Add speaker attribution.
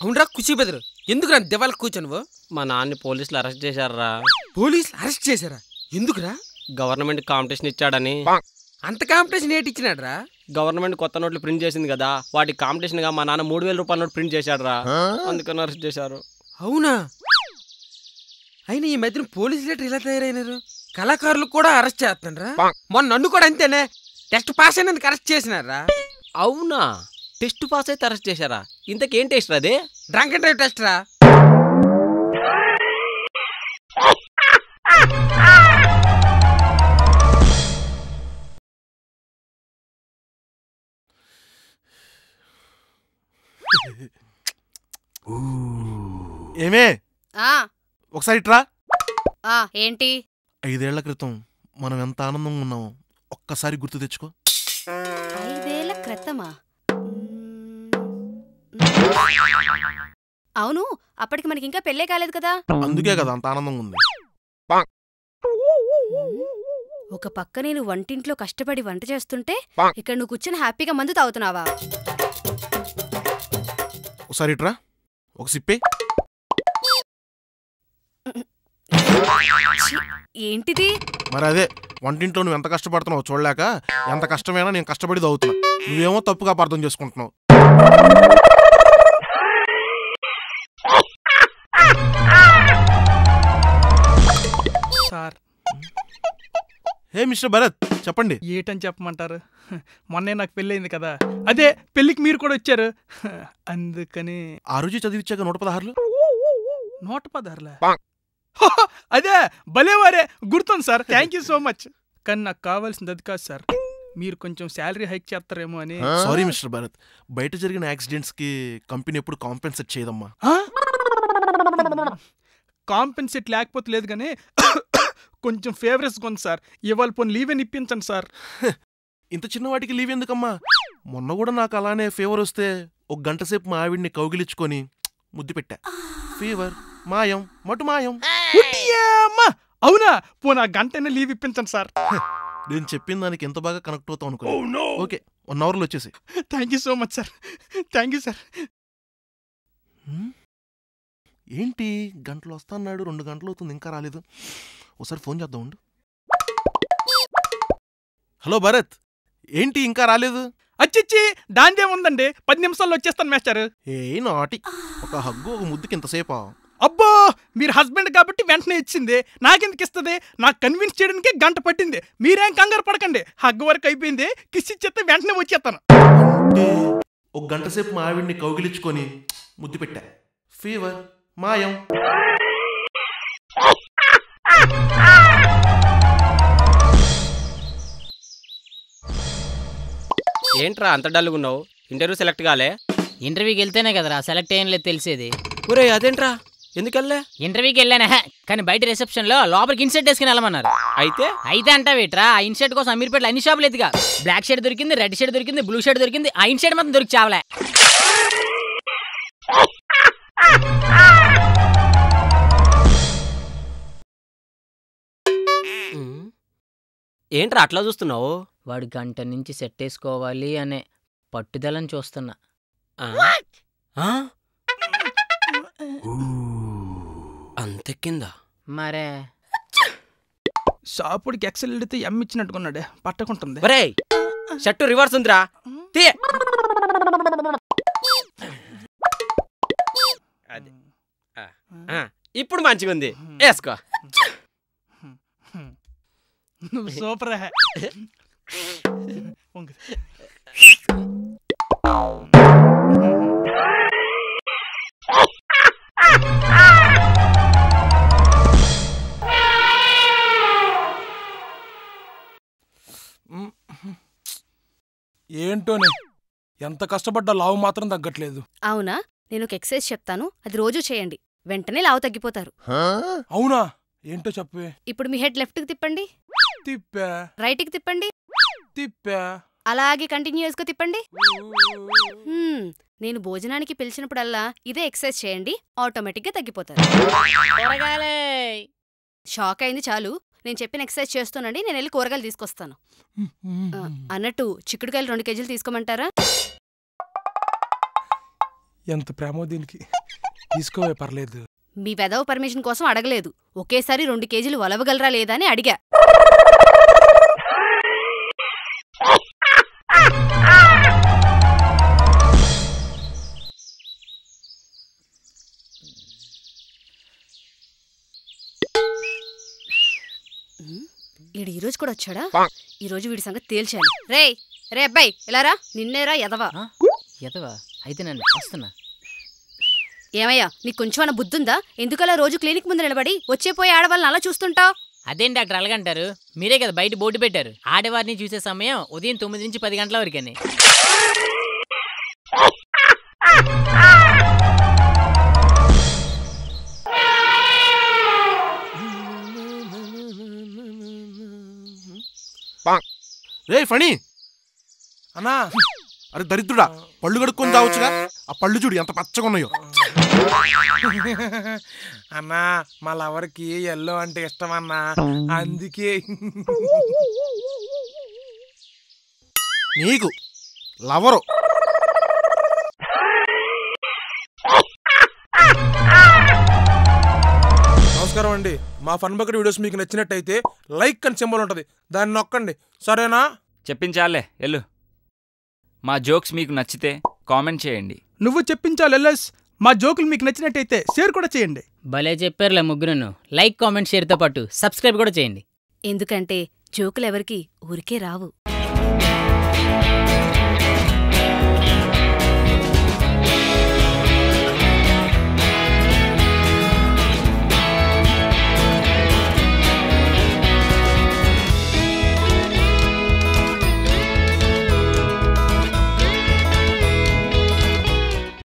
Speaker 1: అవునరా కుషి బెదరు ఎందుకురా దివాళ కూర్చోనువు
Speaker 2: మా నాన్ని పోలీసులు అరెస్ట్ చేశారా
Speaker 1: పోలీసులు అరెస్ట్ చేశారా ఎందుకురా
Speaker 2: గవర్నమెంట్ కాంపిటీషన్ ఇచ్చాడని
Speaker 1: అంత కాంపిటీషన్ ఏంటి ఇచ్చినాడ్రా
Speaker 2: గవర్నమెంట్ కొత్త నోట్లు ప్రింట్ చేసింది కదా వాటి కాంపిటీషన్ గా మా నాన్న మూడు వేల రూపాయల నోట్ ప్రింట్ చేశాడురా అందుకని అరెస్ట్ చేశారు
Speaker 1: అవునా అయినా ఈ మధ్యన పోలీసు లెటర్ ఇలా తయారైనారు కళాకారులు కూడా అరెస్ట్ చేస్తున్నారా మొన్న నన్ను కూడా అంతేనే టెస్ట్ పాస్ అయినందుకు అరెస్ట్ చేసినారా
Speaker 2: అవునా టెస్ట్ పాస్ అయితే అరెస్ట్ చేశారా ఇంతకేం టెస్ట్ అది
Speaker 1: డ్రంక్ అండ్ డ్రైవ్ టెస్ట్ రా
Speaker 3: ఏమే
Speaker 4: ఆ
Speaker 3: ఒకసారి ఇట్రా
Speaker 4: ఆ ఏంటి
Speaker 3: ఐదేళ్ల క్రితం మనం ఎంత ఆనందంగా ఉన్నామో ఒక్కసారి గుర్తు తెచ్చుకో
Speaker 4: ఐదేళ్ల క్రితమా అవును అప్పటికి మనకి ఇంకా పెళ్ళే కాలేదు కదా
Speaker 3: అందుకే కదా అంత ఆనందంగా ఉంది
Speaker 4: ఒక పక్క నేను వంటింట్లో కష్టపడి వంట చేస్తుంటే ఇక్కడ నువ్వు కూర్చొని హ్యాపీగా మందు తాగుతున్నావా
Speaker 3: ఒకసారి ఇట్రా ఒక సిప్పే
Speaker 4: ఛీ, ఏంటిది
Speaker 3: మరి అదే వంటింట్లో నువ్వు ఎంత కష్టపడుతున్నావు చూడలేక ఎంత కష్టమైనా నేను కష్టపడి అవుతున్నా నువ్వేమో తప్పుగా అపార్థం చేసుకుంటున్నావు
Speaker 5: సార్
Speaker 3: హే మిస్టర్ భరత్ చెప్పండి
Speaker 5: ఏటని చెప్పమంటారు మొన్నే నాకు పెళ్ళయింది కదా అదే పెళ్ళికి మీరు కూడా వచ్చారు అందుకని
Speaker 3: ఆ రోజు చదివిచ్చాక నూట పదహారులు
Speaker 5: నూట పదార్లే అదే భలేవారే గుర్తుంది sir thank you so much కానీ నాకు కావాల్సింది అది కాదు సార్ మీరు కొంచెం శాలరీ హైక్ చేస్తారేమో అని
Speaker 3: సారీ మిస్టర్ భరత్ బయట జరిగిన యాక్సిడెంట్స్ కి కంపెనీ ఎప్పుడు కాంపెన్సేట్ చేయదమ్మా
Speaker 5: కాంపెన్సేట్ లేకపోతే లేదు కానీ కొంచెం ఫేవరెట్స్ కొంది సార్ ఇవాళ పోనీ లీవ్ అని ఇప్పించండి సార్
Speaker 3: ఇంత చిన్న వాటికి లీవ్ ఎందుకమ్మా మొన్న కూడా నాకు అలానే ఫీవర్ వస్తే ఒక గంట సేపు మా ఆవిడ్ని కౌగిలించుకొని ముద్దు పెట్టా ఫీవర్ మాయం మటు మాయం
Speaker 5: ఉట్టియమ్మా! అవునా పోనీ ఆ గంటనే లీవ్ ఇప్పించండి సార్
Speaker 3: నేను చెప్పిన దానికి ఎంత బాగా కనెక్ట్ అవుతావు అనుకో ఓకే వన్ అవర్లో వచ్చేసి
Speaker 5: thank you so much sir thank you sir
Speaker 3: హ్మ్? ఏంటి గంటలు వస్తాన్నాడు రెండు గంటలు అవుతుంది ఇంకా రాలేదు ఒకసారి ఫోన్ చేద్దాం ఉండు హలో భరత్ ఏంటి ఇంకా రాలేదు
Speaker 5: అచ్చిచ్చి దాందే ఉందండి పది నిమిషాల్లో వచ్చేస్తాను మాస్టర్
Speaker 3: ఏ నాటి ఒక హగ్గు ఒక ముద్దుకి ఇంతసేపా
Speaker 5: అబ్బో మీరు హస్బెండ్ కాబట్టి వెంటనే ఇచ్చింది నాకెందుకు ఇస్తుంది నాకు కన్విన్స్ చేయడానికి గంట పట్టింది మీరేం కంగారు పడకండి హగ్ వరకు అయిపోయింది కిస్ ఇచ్చేస్తే వెంటనే వచ్చేస్తాను
Speaker 3: అంటే ఒక గంట సేపు మా ఆవిడ్ని కౌగిలించుకొని ముద్దు పెట్టా ఫీవర్ మాయం
Speaker 2: ఏంట్రా అంత డల్గున్నావు ఇంటర్వ్యూ సెలెక్ట్ కాలే
Speaker 6: ఇంటర్వ్యూకి వెళ్తేనే కదరా సెలెక్ట్ అయ్యడం లేదు తెలిసేది
Speaker 2: ఒరే అదేంట్రా ఎందుకెళ్ళే
Speaker 6: ఇంటర్వ్యూకి వెళ్ళానే హ, కానీ బయట రిసెప్షన్ లో లోపలికి ఇన్సెట్ వేసుకుని వెళ్ళమన్నారు
Speaker 2: అయితే
Speaker 6: అయితే అంటావేట్రా ఆ ఇన్సెట్ కోసం అమీర్పేటలో అన్ని షాపులు ఎదుగా బ్లాక్ షర్ట్ దొరికింది రెడ్ షర్ట్ దొరికింది బ్లూ షర్ట్ దొరికింది ఆ ఇన్సెట్ మాత్రం దొరికి చావలే
Speaker 2: ఉమ్. ఏంట్రా అట్లా చూస్తున్నావు
Speaker 6: వాడు గంట నుంచి సెట్ వేసుకోవాలి అనే పట్టుదలని చూస్తున్నా
Speaker 2: ఆ? ఆ? అంతెక్కిందా
Speaker 6: మరే
Speaker 5: షాపుడికి ఎక్సెల్ ఎడితే ఎమ్ ఇచ్చినట్టుకున్నాడే పట్టకుంటుంది
Speaker 2: ఒరే షర్టు రివర్స్ ఉందిరా తీ అది ఆ, ఆ, ఇప్పుడు మంచిగా ఉంది వేసుకో
Speaker 5: నువ్వు సూపర్ హే. వంగు.
Speaker 7: ఏంటోనే ఎంత కష్టపడ్డా లావు మాత్రం తగ్గట్లేదు
Speaker 4: అవునా నేను ఒక ఎక్సర్సైజ్ చెప్తాను అది రోజు చేయండి వెంటనే లావు తగ్గిపోతారు
Speaker 7: అవునా ఏంటో చెప్పే
Speaker 4: ఇప్పుడు మీ హెడ్ లెఫ్ట్కి తిప్పండి
Speaker 7: తిప్పా
Speaker 4: రైట్కి తిప్పండి
Speaker 7: తిప్పా
Speaker 4: అలాగే కంటిన్యూస్గా తిప్పండి హ్మ్, నేను భోజనానికి పిలిచినప్పుడల్లా ఇదే ఎక్సర్సైజ్ చేయండి ఆటోమేటిక్గా తగ్గిపోతారు షాక్ అయింది చాలు నేను చెప్పిన ఎక్సర్సైజ్ చేస్తానండి నేను వెళ్ళి కూరగాయలు తీసుకొస్తాను ఆ, అన్నట్టు చిక్కుడుకాయలు రెండు కేజీలు తీసుకోమంటారా
Speaker 7: ఎంత ప్రేమో దీనికి తీసుకోవే పర్లేదు
Speaker 4: మీ వెదవ పర్మిషన్ కోసం అడగలేదు ఒకేసారి రెండు కేజీలు వలవగలరా లేదా అని అడిగా ఉమ్, ఈడు ఈ రోజు కూడా వచ్చాడా ఈ రోజు వీడి సంగతి తేల్చాలి రేయ్ రే అబ్బాయి ఇలారా నిన్నేరా ఎదవా
Speaker 6: ఎదవా అయితే నన్ను వస్తున్నా
Speaker 4: ఏమయ్యా నీకు కొంచెం బుద్ధుందా ఎందుకలా రోజు క్లినిక్ ముందు నిలబడి వచ్చే పోయే ఆడవాళ్ళని అలా చూస్తుంటావు
Speaker 6: అదేం డాక్టర్ అలాగంటారు మీరే కదా బయట బోర్డు పెట్టారు ఆడవారిని చూసే సమయం ఉదయం తొమ్మిది నుంచి పది గంటల వరకని
Speaker 3: రే ఫణి
Speaker 7: అన్నా
Speaker 3: అరే దరిద్రుడా పళ్ళు కడుక్కొని తావచ్చుగా ఆ పళ్ళు చూడు ఎంత పచ్చగా ఉన్నాయో
Speaker 7: అన్నా మా లవర్కి ఎల్లో అంటే ఇష్టం అన్నా అందుకే
Speaker 3: నీకు లవరు
Speaker 7: నమస్కారం అండి మా ఫన్ బకెట్ వీడియోస్ మీకు నచ్చినట్టయితే లైక్ అని సింబల్ ఉంటుంది దాన్ని నొక్కండి సరేనా
Speaker 8: చెప్పించాలే ఎల్లు మా జోక్స్ మీకు నచ్చితే కామెంట్ చేయండి
Speaker 5: నువ్వు చెప్పించాలి ఎల్ఎస్ మా జోకులు మీకు నచ్చినట్టయితే షేర్ కూడా చేయండి
Speaker 6: భలే చెప్పారులే ముగ్గురును లైక్ కామెంట్ షేర్తో పాటు సబ్స్క్రైబ్ కూడా చేయండి
Speaker 4: ఎందుకంటే జోకులెవరికి ఊరికే రావు